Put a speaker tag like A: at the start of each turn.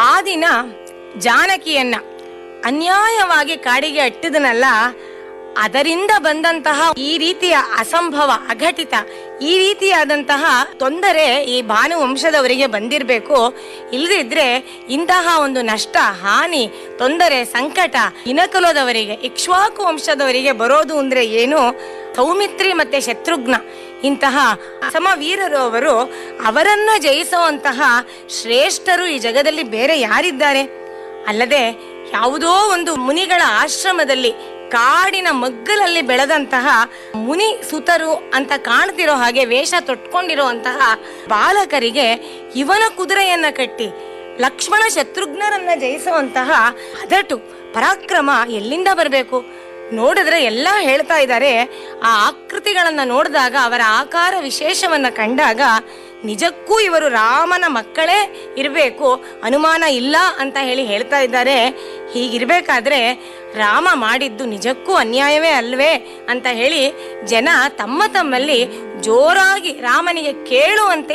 A: ಆ ದಿನ ಜಾನಕಿಯನ್ನ ಅನ್ಯಾಯವಾಗಿ ಕಾಡಿಗೆ ಅಟ್ಟಿದನಲ್ಲ ಅದರಿಂದ ಬಂದಂತಹ ಈ ರೀತಿಯ ಅಸಂಭವ ಅಘಟಿತ ಈ ರೀತಿಯಾದಂತಹ ತೊಂದರೆ ಈ ಭಾನು ವಂಶದವರಿಗೆ ಬಂದಿರಬೇಕು ಇಲ್ಲದಿದ್ರೆ ಇಂತಹ ಒಂದು ನಷ್ಟ ಹಾನಿ ತೊಂದರೆ ಸಂಕಟ ಇನಕುಲದವರಿಗೆ ಇಕ್ಷ್ವಾಕು ವಂಶದವರಿಗೆ ಬರೋದು ಅಂದ್ರೆ ಏನು ಸೌಮಿತ್ರಿ ಮತ್ತೆ ಶತ್ರುಘ್ನ ಇಂತಹ ಸಮವೀರರು ಅವರು ಅವರನ್ನ ಜಯಿಸುವಂತಹ ಶ್ರೇಷ್ಠರು ಈ ಜಗದಲ್ಲಿ ಬೇರೆ ಯಾರಿದ್ದಾರೆ ಅಲ್ಲದೆ ಯಾವುದೋ ಒಂದು ಮುನಿಗಳ ಆಶ್ರಮದಲ್ಲಿ ಕಾಡಿನ ಮಗ್ಗಲಲ್ಲಿ ಬೆಳೆದಂತಹ ಮುನಿ ಸುತರು ಅಂತ ಕಾಣ್ತಿರೋ ಹಾಗೆ ವೇಷ ತೊಟ್ಕೊಂಡಿರುವಂತಹ ಬಾಲಕರಿಗೆ ಇವನ ಕುದುರೆಯನ್ನ ಕಟ್ಟಿ ಲಕ್ಷ್ಮಣ ಶತ್ರುಘ್ನರನ್ನ ಜಯಿಸುವಂತಹ ಅದಟು ಪರಾಕ್ರಮ ಎಲ್ಲಿಂದ ಬರಬೇಕು ನೋಡಿದ್ರೆ ಎಲ್ಲ ಹೇಳ್ತಾ ಇದ್ದಾರೆ ಆ ಆಕೃತಿಗಳನ್ನ ನೋಡಿದಾಗ ಅವರ ಆಕಾರ ವಿಶೇಷವನ್ನ ಕಂಡಾಗ ನಿಜಕ್ಕೂ ಇವರು ರಾಮನ ಮಕ್ಕಳೇ ಇರಬೇಕು ಅನುಮಾನ ಇಲ್ಲ ಅಂತ ಹೇಳಿ ಹೇಳ್ತಾ ಇದ್ದಾರೆ ಹೀಗಿರ್ಬೇಕಾದ್ರೆ ರಾಮ ಮಾಡಿದ್ದು ನಿಜಕ್ಕೂ ಅನ್ಯಾಯವೇ ಅಲ್ವೇ ಅಂತ ಹೇಳಿ ಜನ ತಮ್ಮ ತಮ್ಮಲ್ಲಿ ಜೋರಾಗಿ ರಾಮನಿಗೆ ಕೇಳುವಂತೆ